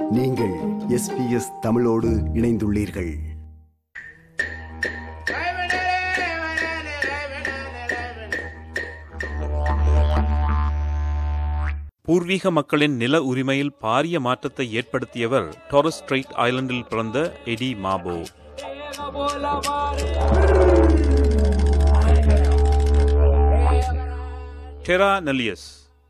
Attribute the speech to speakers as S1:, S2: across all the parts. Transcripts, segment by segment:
S1: நீங்கள் எஸ்பிஎஸ் தமிழோடு இணைந்துள்ளீர்கள்
S2: பூர்வீக மக்களின் நில உரிமையில் பாரிய மாற்றத்தை ஏற்படுத்தியவர் டாரஸ் ஸ்ட்ரைட் ஐலண்டில் பிறந்த எடி மாபோ டெரா நெலியஸ்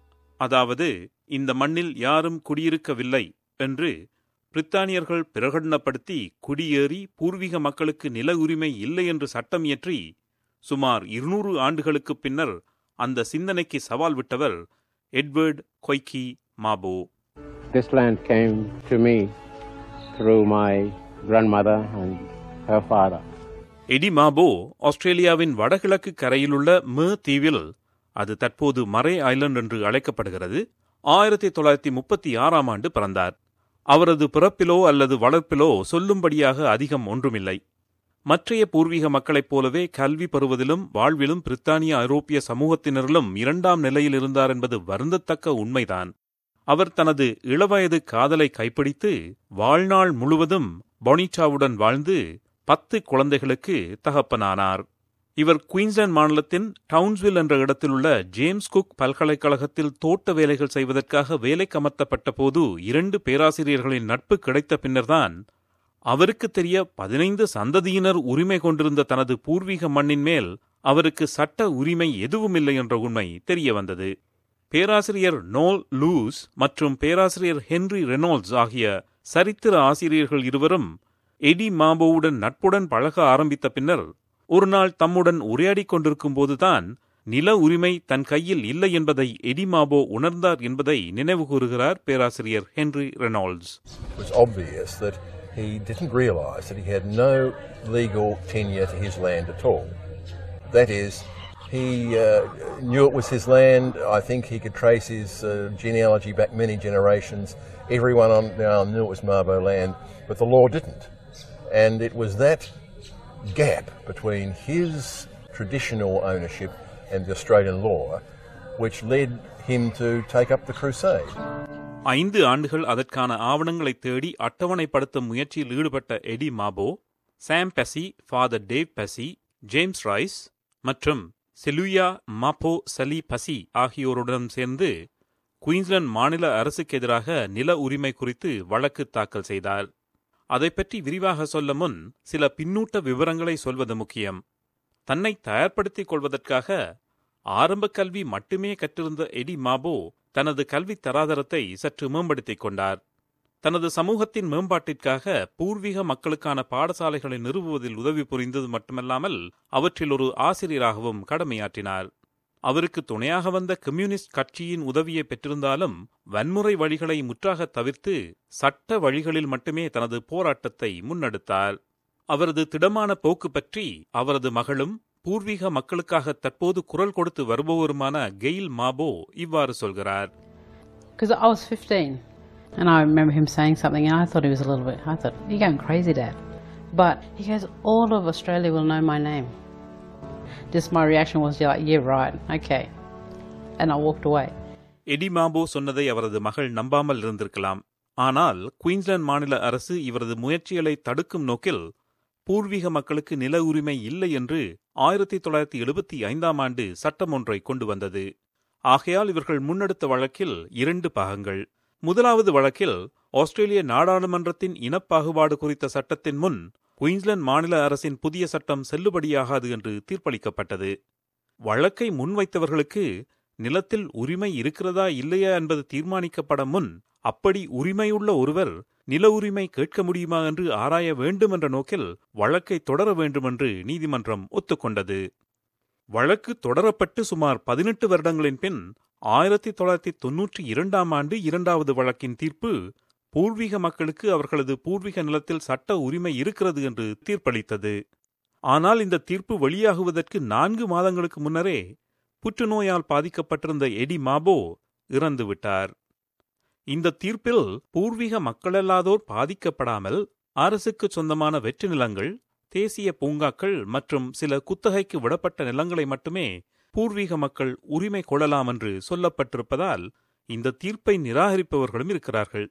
S2: அதாவது இந்த மண்ணில் யாரும் குடியிருக்கவில்லை என்று பிரித்தானியர்கள் பிரகடனப்படுத்தி குடியேறி பூர்வீக மக்களுக்கு நில உரிமை இல்லை என்று சட்டம் இயற்றி சுமார் இருநூறு ஆண்டுகளுக்குப் பின்னர் அந்த சிந்தனைக்கு சவால் விட்டவர் Edward Koiki Mabo
S3: This land came to me through my grandmother and her father.
S2: Eddie Mabo ஆஸ்திரேலியாவின் வடகிழக்கு கரையிலுள்ள மே தீவில் அது தற்போது மரே ஐலண்ட் என்று அழைக்கப்படுகிறது ஆயிரத்தி தொள்ளாயிரத்தி முப்பத்தி ஆறாம் ஆண்டு பிறந்தார் அவரது பிறப்பிலோ அல்லது வளர்ப்பிலோ சொல்லும்படியாக அதிகம் ஒன்றுமில்லை மற்றைய பூர்வீக மக்களைப் போலவே கல்வி பெறுவதிலும் வாழ்விலும் பிரித்தானிய ஐரோப்பிய சமூகத்தினரிலும் இரண்டாம் நிலையில் இருந்தார் என்பது வருந்தத்தக்க உண்மைதான் அவர் தனது இளவயது காதலை கைப்பிடித்து வாழ்நாள் முழுவதும் பொனிட்டாவுடன் வாழ்ந்து பத்து குழந்தைகளுக்கு தகப்பனானார் இவர் குயின்ஸ்லாந்து மாநிலத்தின் டவுன்ஸ்வில் என்ற இடத்திலுள்ள ஜேம்ஸ் குக் பல்கலைக்கழகத்தில் தோட்ட வேலைகள் செய்வதற்காக வேலைக்கு அமர்த்தப்பட்ட போது இரண்டு பேராசிரியர்களின் நட்பு கிடைத்த பின்னர்தான் அவருக்கு தெரிய பதினைந்து சந்ததியினர் உரிமை கொண்டிருந்த தனது பூர்வீக மண்ணின் மேல் அவருக்கு சட்ட உரிமை எதுவுமில்லை என்ற உண்மை தெரிய வந்தது பேராசிரியர் நோல் லூஸ் மற்றும் பேராசிரியர் ஹென்றி ரெனால்ட்ஸ் ஆகிய சரித்திர ஆசிரியர்கள் இருவரும் எடி மாபோவுடன் நட்புடன் பழக ஆரம்பித்த பின்னர் ஒரு நாள் தம்முடன் உரையாடிக் கொண்டிருக்கும் போதுதான் நில உரிமை தன் கையில் இல்லை என்பதை எடி மாபோ உணர்ந்தார் என்பதை நினைவு கூறுகிறார் பேராசிரியர் Henry Reynolds
S4: It was obvious that he didn't realise that he had no legal tenure to his land at all. That is, he uh, knew it was his land. I think he could trace his uh, genealogy back many generations. Everyone on now knew it was Mabo land, but the law didn't. And it was that gap between his traditional ownership and the Australian law which led him to take up the crusade.
S2: ஐந்து ஆண்டுகள் அதற்கான ஆவணங்களை தேடி அட்டவணைப்படுத்தும் முயற்சியில் ஈடுபட்ட Eddie Mabo Sam Passi father Dave Passi James Rice மற்றும் Celuia மாப்போ சலி பசி ஆகியோருடன் சேர்ந்து குயின்ஸ்லாந்து மாநில அரசுக்கு எதிராக நில உரிமை குறித்து வழக்கு தாக்கல் செய்தார் அதை பற்றி விரிவாக சொல்ல முன் சில பின்னூட்ட விவரங்களை சொல்வது முக்கியம் தன்னை தயார்படுத்திக் கொள்வதற்காக ஆரம்ப கல்வி மட்டுமே கற்றிருந்த எடி மாபோ தனது கல்வி தராதரத்தை சற்று மேம்படுத்திக் கொண்டார் தனது சமூகத்தின் மேம்பாட்டிற்காக பூர்வீக மக்களுக்கான பாடசாலைகளை நிறுவுவதில் உதவி புரிந்தது மட்டுமல்லாமல் அவற்றில் ஒரு ஆசிரியராகவும் கடமையாற்றினார் அவருக்கு துணையாக வந்த கம்யூனிஸ்ட் கட்சியின் உதவியை பெற்றிருந்தாலும் வன்முறை வழிகளை முற்றாக தவிர்த்து சட்ட வழிகளில் மட்டுமே தனது போராட்டத்தை முன்னெடுத்தார் அவரது திடமான போக்கு பற்றி அவரது மகளும் பூர்வீக மக்களுக்காக தற்போது குரல் கொடுத்து வருபவருமான கெயில் மாபோ இவ்வாறு சொல்கிறார்
S5: Because I was 15 and I remember him saying something and I thought he was a little bit, I thought, you're going crazy, Dad. But he goes, all of Australia will know my name. Just my reaction was like, yeah, right, okay. And I walked away.
S2: Eddie Mabo சொன்னதை அவரது மகள் நம்பாமல் இருந்திருக்கலாம் ஆனால் Queensland மாநில அரசு இவரது முயற்சிகளை தடுக்கும் நோக்கில் பூர்வீக மக்களுக்கு நில உரிமை இல்லை என்று ஆயிரத்தி தொள்ளாயிரத்தி எழுபத்தி ஐந்தாம் ஆண்டு சட்டம் ஒன்றை கொண்டு வந்தது ஆகையால் இவர்கள் முன்னெடுத்த வழக்கில் இரண்டு பாகங்கள் முதலாவது வழக்கில் ஆஸ்திரேலிய நாடாளுமன்றத்தின் இனப்பாகுபாடு குறித்த சட்டத்தின் முன் குயின்ஸ்லாந்து மாநில அரசின் புதிய சட்டம் செல்லுபடியாகாது என்று தீர்ப்பளிக்கப்பட்டது வழக்கை முன்வைத்தவர்களுக்கு நிலத்தில் உரிமை இருக்கிறதா இல்லையா என்பது தீர்மானிக்கப்பட முன் அப்படி உரிமையுள்ள ஒருவர் நில உரிமை கேட்க முடியுமா என்று ஆராய வேண்டும் என்ற நோக்கில் வழக்கை தொடர வேண்டும் என்று நீதிமன்றம் ஒத்துக்கொண்டது வழக்கு தொடரப்பட்டு சுமார் பதினெட்டு வருடங்களின் பின் ஆயிரத்தி தொள்ளாயிரத்தி தொன்னூற்றி இரண்டாம் ஆண்டு இரண்டாவது வழக்கின் தீர்ப்பு பூர்வீக மக்களுக்கு அவர்களது பூர்வீக நிலத்தில் சட்ட உரிமை இருக்கிறது என்று தீர்ப்பளித்தது ஆனால் இந்த தீர்ப்பு வெளியாகுவதற்கு நான்கு மாதங்களுக்கு முன்னரே புற்றுநோயால் பாதிக்கப்பட்டிருந்த எடி மாபோ இறந்துவிட்டார் இந்த தீர்ப்பில் பூர்வீக மக்களல்லாதோர் பாதிக்கப்படாமல் அரசுக்கு சொந்தமான வெற்றி நிலங்கள் தேசிய பூங்காக்கள் மற்றும் சில குத்தகைக்கு விடப்பட்ட நிலங்களை மட்டுமே பூர்வீக மக்கள் உரிமை கொள்ளலாம் என்று சொல்லப்பட்டிருப்பதால் இந்த தீர்ப்பை நிராகரிப்பவர்களும் இருக்கிறார்கள்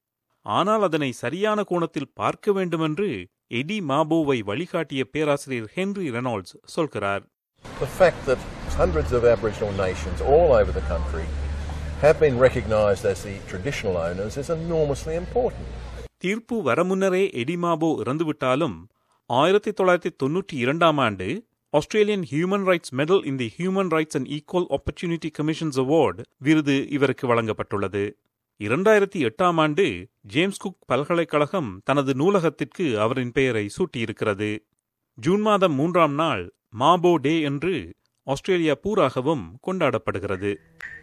S2: ஆனால் அதனை சரியான கோணத்தில் பார்க்க வேண்டுமென்று எடி மாபோவை வழிகாட்டிய பேராசிரியர் ஹென்றி ரெனால்ட்ஸ் சொல்கிறார்
S4: The fact that hundreds of Aboriginal nations all over the country have been recognised as the traditional owners is enormously important.
S2: தீர்ப்பு வர முன்னரே எடிமாபோ இறந்துவிட்டாலும் ஆயிரத்தி தொள்ளாயிரத்தி தொன்னூற்றி இரண்டாம் ஆண்டு Australian human rights medal in the human rights and equal opportunity commissions award விருது இவருக்கு வழங்கப்பட்டுள்ளது இரண்டாயிரத்தி எட்டாம் ஆண்டு ஜேம்ஸ் குக் பல்கலைக்கழகம் தனது நூலகத்திற்கு அவரின் பெயரை சூட்டியிருக்கிறது ஜூன் மாதம் மூன்றாம் நாள் மாபோ டே என்று ஆஸ்திரேலியா பூராகவும் கொண்டாடப்படுகிறது